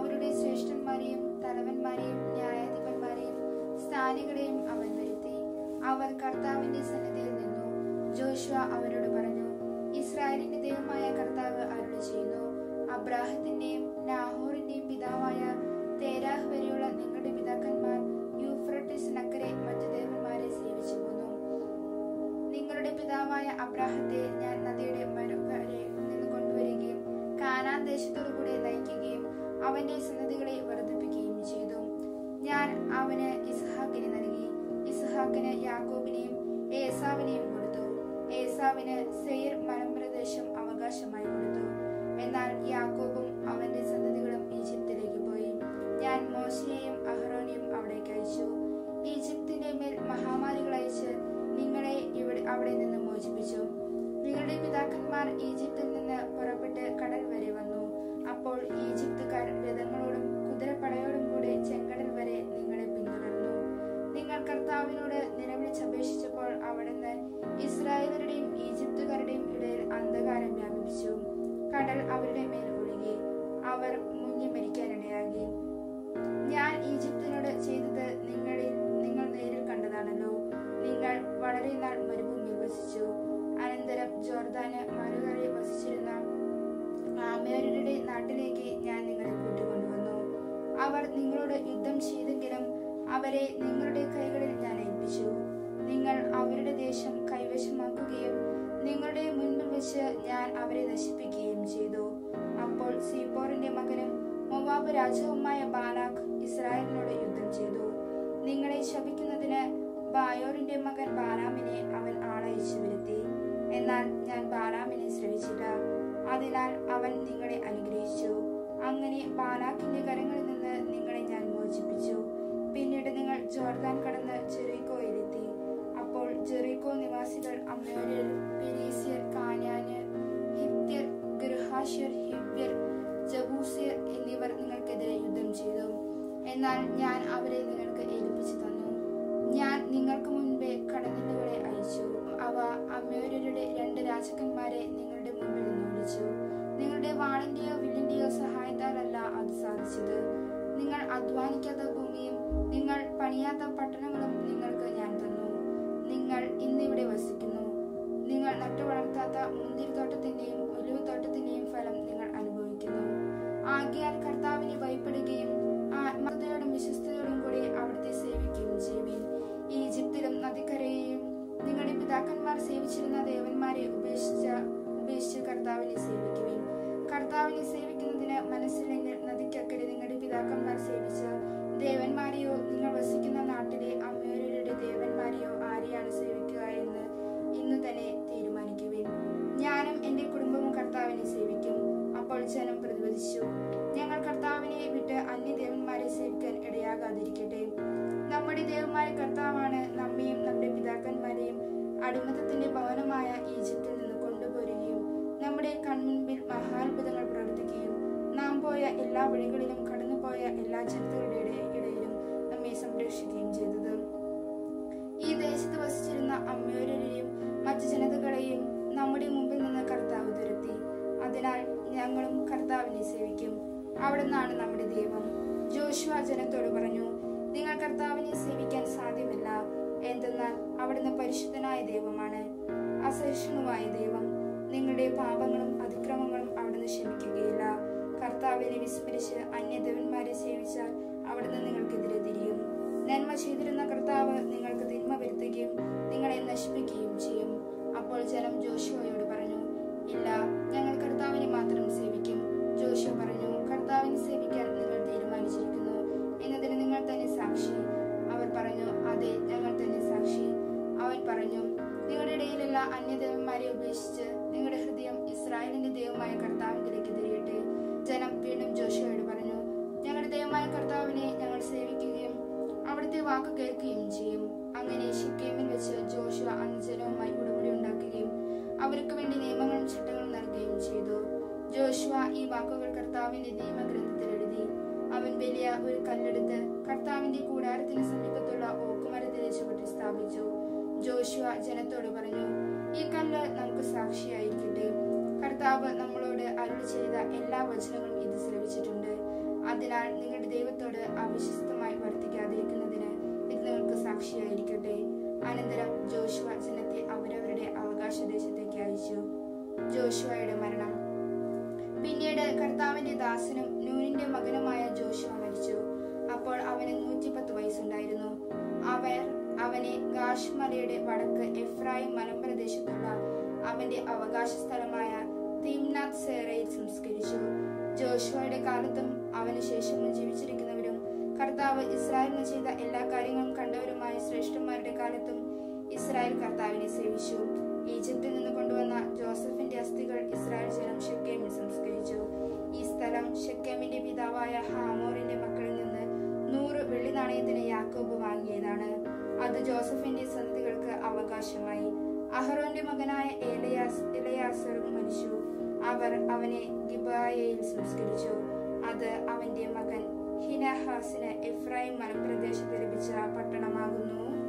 അവരുടെ ശ്രേഷ്ഠന്മാരെയും തലവന്മാരെയും ന്യായാധിപന്മാരെയും സ്ഥാനികളെയും അവൻ വരുത്തി അവർ കർത്താവിന്റെ സന്നിധിയിൽ നിന്നു ജോഷുവ അവരോട് പറഞ്ഞു ഇസ്രായേലിന്റെ ദൈവമായ കർത്താവ് അരുളി ചെയ്യുന്നു അബ്രാഹത്തിന്റെയും നാഹോറിന്റെയും പിതാവായ തേരാഹ് വരെയുള്ള നിങ്ങളുടെ പിതാക്കന്മാർ യൂഫ്രട്ടിസിനക്കരെ മറ്റു ദേവന്മാരെ സേവിച്ചു പോന്നു നിങ്ങളുടെ പിതാവായ അബ്രാഹത്തെ ഞാൻ നദിയുടെ മരുവരെ നിന്ന് കൊണ്ടുവരികയും കാനാൻ ദേശത്തോടു കൂടെ നയിക്കുകയും അവന്റെ സന്നദ്ധികളെ വർദ്ധിപ്പിക്കുകയും ചെയ്തു ഞാൻ അവന് ഇസ്ഹാക്കിനെ നൽകി ഇസ്ഹാക്കിന് യാക്കോബിനെയും ഏസാവിനെയും കൊടുത്തു ഏസാവിന് സെയിർ മലമ്പ്രദേശം അവകാശമായി കൊടുത്തു എന്നാൽ യാക്കോബും അവന്റെ സന്തതികളും ഈജിപ്തിലേക്ക് പോയി ഞാൻ മോശയെയും അഹ്റോനെയും അവിടേക്ക് അയച്ചു ഈജിപ്തിന്റെ മേൽ മഹാമാരികൾ അയച്ച് നിങ്ങളെ ഇവിടെ അവിടെ നിന്ന് മോചിപ്പിച്ചു നിങ്ങളുടെ പിതാക്കന്മാർ ഈജിപ്തിൽ നിന്ന് പുറപ്പെട്ട് കടൽ വരെ വന്നു അപ്പോൾ ഈജിപ്തുകാർ രഥങ്ങളോടും കുതിരപ്പടയോടും കൂടെ ചെങ്കടൽ വരെ നിങ്ങളെ പിന്തുടർന്നു നിങ്ങൾ കർത്താവിനോട് നിലവിളിച്ചപേക്ഷിച്ചപ്പോൾ അവിടുന്ന് ഇസ്രായേലരുടെയും ഈജിപ്തുകാരുടെയും ഇടയിൽ അന്ധകാരം വ്യാപിപ്പിച്ചു കടൽ അവരുടെ മേൽ ഒഴുകി അവർ മുങ്ങി മരിക്കാനിടയാകി ഞാൻ ഈജിപ്തിനോട് ചെയ്തത് നിങ്ങളിൽ നിങ്ങൾ നേരിൽ കണ്ടതാണല്ലോ നിങ്ങൾ വളരെ നാൾ മരുഭൂമിയിൽ വസിച്ചു അനന്തരം ജോർദാന് മറുകരയിൽ വസിച്ചിരുന്ന ആമേരുടെ നാട്ടിലേക്ക് ഞാൻ നിങ്ങളെ കൂട്ടിക്കൊണ്ടുവന്നു അവർ നിങ്ങളോട് യുദ്ധം ചെയ്തെങ്കിലും അവരെ നിങ്ങളുടെ കൈകളിൽ ഞാൻ ഏൽപ്പിച്ചു നിങ്ങൾ അവരുടെ ദേശം കൈവശമാക്കുകയും നിങ്ങളുടെ മുൻപിൽ വെച്ച് ഞാൻ അവരെ നശിപ്പിക്കുകയും ചെയ്തു അപ്പോൾ സീപ്പോറിന്റെ മകനും മൊവാബ് രാജാവുമായ ബാലാഖ് ഇസ്രായേലിനോട് യുദ്ധം ചെയ്തു നിങ്ങളെ ശപിക്കുന്നതിന് ബായോറിന്റെ മകൻ ബാലാമിനെ അവൻ ആളയച്ചു വരുത്തി എന്നാൽ ഞാൻ ബാലാമിനെ ശ്രമിച്ചില്ല അതിനാൽ അവൻ നിങ്ങളെ അനുഗ്രഹിച്ചു അങ്ങനെ ബാലാഖിന്റെ കരങ്ങളിൽ നിന്ന് നിങ്ങളെ ഞാൻ മോചിപ്പിച്ചു പിന്നീട് നിങ്ങൾ ജോർദാൻ കടന്ന് ജെറീക്കോയിലെത്തി അപ്പോൾ ജെറീക്കോ നിവാസികൾ അമ്മയോരിൽ പെരീസിയർ കാനാന് ഹിത്യർ ഗൃഹാഷ്യർ ഹിവ്യർ ജബൂസിയർ എന്നിവർ നിങ്ങൾക്കെതിരെ യുദ്ധം ചെയ്തു എന്നാൽ ഞാൻ അവരെ നിങ്ങൾക്ക് ഏൽപ്പിച്ചു തന്നു ഞാൻ നിങ്ങൾക്ക് മുൻപേ കടന്നിട്ടുകളെ അയച്ചു അവ അമ്മയോരുടെ രണ്ട് രാജാക്കന്മാരെ നിങ്ങളുടെ മുമ്പിൽ നിന്ന് ഓടിച്ചു നിങ്ങളുടെ വാളിന്റെയോ വില്ലിന്റെയോ സഹായത്താലല്ല അത് സാധിച്ചത് നിങ്ങൾ അധ്വാനിക്കാത്ത ഭൂമിയും നിങ്ങൾ പണിയാത്ത പട്ടണങ്ങളും നിങ്ങൾക്ക് ഞാൻ തന്നു നിങ്ങൾ ഇന്നിവിടെ വസിക്കുന്നു നിങ്ങൾ നട്ടുവളർത്താത്ത മുന്തിരിത്തോട്ടത്തിന്റെയും ഒലിവുതോട്ടത്തിന്റെയും ഫലം നിങ്ങൾ അനുഭവിക്കുന്നു ആകിയാൽ കർത്താവിനെ ഭയപ്പെടുകയും ആത്മകതയോടും വിശ്വസ്തയോടും കൂടി അവിടുത്തെ സേവിക്കുകയും ചെയ്യുവിൻ ഈജിപ്തിലും നദിക്കരയെയും നിങ്ങളുടെ പിതാക്കന്മാർ സേവിച്ചിരുന്ന ദേവന്മാരെ ഉപേക്ഷിച്ച ഉപേക്ഷിച്ച് കർത്താവിനെ സേവിക്കുവിൻ കർത്താവിനെ സേവിക്കുന്നതിന് മനസ്സില്ലെങ്കിൽ നദിക്കക്കരെ നിങ്ങളുടെ പിതാക്കന്മാർ സേവിച്ച ദേവന്മാരെയോ നിങ്ങൾ വസിക്കുന്ന നാട്ടിലെ അമ്മയോരുടെ ദേവന്മാരെയോ ആരെയാണ് സേവിക്കുക എന്ന് ഇന്ന് തന്നെ തീരുമാനിക്കുവിൻ ഞാനും എന്റെ കുടുംബവും കർത്താവിനെ സേവിക്കും അപ്പോൾ ജനം പ്രതിവദിച്ചു ഞങ്ങൾ കർത്താവിനെ വിട്ട് അന്യദേവന്മാരെ സേവിക്കാൻ ഇടയാകാതിരിക്കട്ടെ നമ്മുടെ ദൈവമായ കർത്താവാണ് നമ്മയും നമ്മുടെ പിതാക്കന്മാരെയും അടിമത്തത്തിന്റെ ഭവനമായ ഈജിപ്തിൽ നിന്ന് കൊണ്ടുപോരുകയും നമ്മുടെ കൺമുൻപിൽ മഹാത്ഭുതങ്ങൾ പ്രവർത്തിക്കുകയും നാം പോയ എല്ലാ വഴികളിലും കടന്നുപോയ എല്ലാ ജനതകളുടെ ഇട- ഇടയിലും നമ്മെ സംരക്ഷിക്കുകയും ചെയ്തത് ഈ ദേശത്ത് വസിച്ചിരുന്ന അമ്മയോരെയും മറ്റു ജനതകളെയും നമ്മുടെ മുമ്പിൽ നിന്ന് കർത്താവ് തുരത്തി അതിനാൽ ഞങ്ങളും കർത്താവിനെ സേവിക്കും അവിടുന്നാണ് നമ്മുടെ ദൈവം ജോഷുവ ജനത്തോട് പറഞ്ഞു നിങ്ങൾ കർത്താവിനെ സേവിക്കാൻ സാധ്യമല്ല എന്തെന്നാൽ അവിടുന്ന് പരിശുദ്ധനായ ദൈവമാണ് അസഹിഷ്ണുവായ ദൈവം നിങ്ങളുടെ പാപങ്ങളും അതിക്രമങ്ങളും അവിടുന്ന് ക്ഷമിക്കുകയില്ല കർത്താവിനെ വിസ്മരിച്ച് അന്യദേവന്മാരെ സേവിച്ചാൽ അവിടുന്ന് നിങ്ങൾക്കെതിരെ തിരിയും നന്മ ചെയ്തിരുന്ന കർത്താവ് നിങ്ങൾക്ക് തിന്മ വരുത്തുകയും നിങ്ങളെ നശിപ്പിക്കുകയും ചെയ്യും അപ്പോൾ ജനം ജോഷുവയോട് പറഞ്ഞു ഇല്ല ഞങ്ങൾ കർത്താവിനെ മാത്രം സേവിക്കും ജോഷുവ പറഞ്ഞു കർത്താവിനെ സേവിക്കാൻ നിങ്ങൾ തീരുമാനിച്ചിരിക്കുന്നു എന്നതിന് നിങ്ങൾ തന്നെ സാക്ഷി അവർ പറഞ്ഞു അതെ ഞങ്ങൾ തന്നെ സാക്ഷി അവൻ പറഞ്ഞു നിങ്ങളുടെ ഇടയിലുള്ള അന്യദേവന്മാരെ ഉപേക്ഷിച്ച് നിങ്ങളുടെ ഹൃദയം ഇസ്രായേലിന്റെ ദൈവമായ കർത്താവിലേക്ക് തിരിയട്ടെ ജനം വീണ്ടും ജോഷുവയോട് പറഞ്ഞു ഞങ്ങളുടെ ദൈവമായ കർത്താവിനെ ഞങ്ങൾ സേവിക്കുകയും അവിടുത്തെ വാക്ക് കേൾക്കുകയും ചെയ്യും അങ്ങനെ ഷിക്കേമിൽ വെച്ച് ജോഷുവ അന്ന് ജനവുമായി ഉടമ്പടി ഉണ്ടാക്കുകയും അവർക്ക് വേണ്ടി നിയമങ്ങളും ചട്ടങ്ങളും നൽകുകയും ചെയ്തു ജോഷുവ ഈ വാക്കുകൾ കർത്താവിന്റെ നിയമഗ്രന്ഥത്തിൽ എഴുതി അവൻ വലിയ ഒരു കല്ലെടുത്ത് കർത്താവിന്റെ കൂടാരത്തിന് സമീപത്തുള്ള ഓക്കുമരത്തിലെ ചുവട്ടിൽ സ്ഥാപിച്ചു ജോഷുവ ജനത്തോട് പറഞ്ഞു ഈ കല്ല് നമുക്ക് സാക്ഷിയായിരിക്കട്ടെ കർത്താവ് നമ്മളോട് അരുളി ചെയ്ത എല്ലാ വചനങ്ങളും ഇത് ശ്രവിച്ചിട്ടുണ്ട് അതിനാൽ നിങ്ങളുടെ ദൈവത്തോട് അവിശ്വസ്തമായി വർത്തിക്കാതിരിക്കുന്നതിന് ഇത് നിങ്ങൾക്ക് സാക്ഷിയായിരിക്കട്ടെ അനന്തരം ജോഷുവ ജനത്തെ അവരവരുടെ അവകാശ ദേശത്തേക്ക് അയച്ചു ജോഷുവയുടെ മരണം പിന്നീട് കർത്താവിന്റെ ദാസനും നൂനിന്റെ മകനുമായ ജോഷുവ മരിച്ചു അപ്പോൾ അവന് നൂറ്റിപ്പത്ത് വയസ്സുണ്ടായിരുന്നു അവർ അവനെ ഗാഷ് മലയുടെ വടക്ക് എഫ്രായിം മലമ്പ്രദേശത്തുള്ള അവന്റെ അവകാശ സ്ഥലമായ തീംനാഥ് സേറയിൽ സംസ്കരിച്ചു ജോഷുവയുടെ കാലത്തും അവന് ശേഷവും ജീവിച്ചിരിക്കുന്നവരും കർത്താവ് ഇസ്രായേലിന് ചെയ്ത എല്ലാ കാര്യങ്ങളും കണ്ടവരുമായ ശ്രേഷ്ഠന്മാരുടെ കാലത്തും ഇസ്രായേൽ കർത്താവിനെ സേവിച്ചു ഈജിപ്തിൽ നിന്ന് കൊണ്ടുവന്ന ജോസഫിന്റെ അസ്ഥികൾ ഇസ്രായേൽ ജനം ഷെക്കേമിൽ സംസ്കരിച്ചു ഈ സ്ഥലം ഷെക്കേമിന്റെ പിതാവായ ഹാമോറിന്റെ മക്കളിൽ നിന്ന് നൂറ് വെള്ളി നാണയത്തിന് യാക്കോബ് വാങ്ങിയതാണ് അത് ജോസഫിന്റെ സന്തതികൾക്ക് അവകാശമായി അഹറോന്റെ മകനായ ഏലയാസ് ഇലയാസറും മരിച്ചു അവർ അവനെ ഗിബായയിൽ സംസ്കരിച്ചു അത് അവന്റെ മകൻ ഹിനഹാസിന് എഫ്രായിം മലമ്പ്രദേശത്ത് ലഭിച്ച പട്ടണമാകുന്നു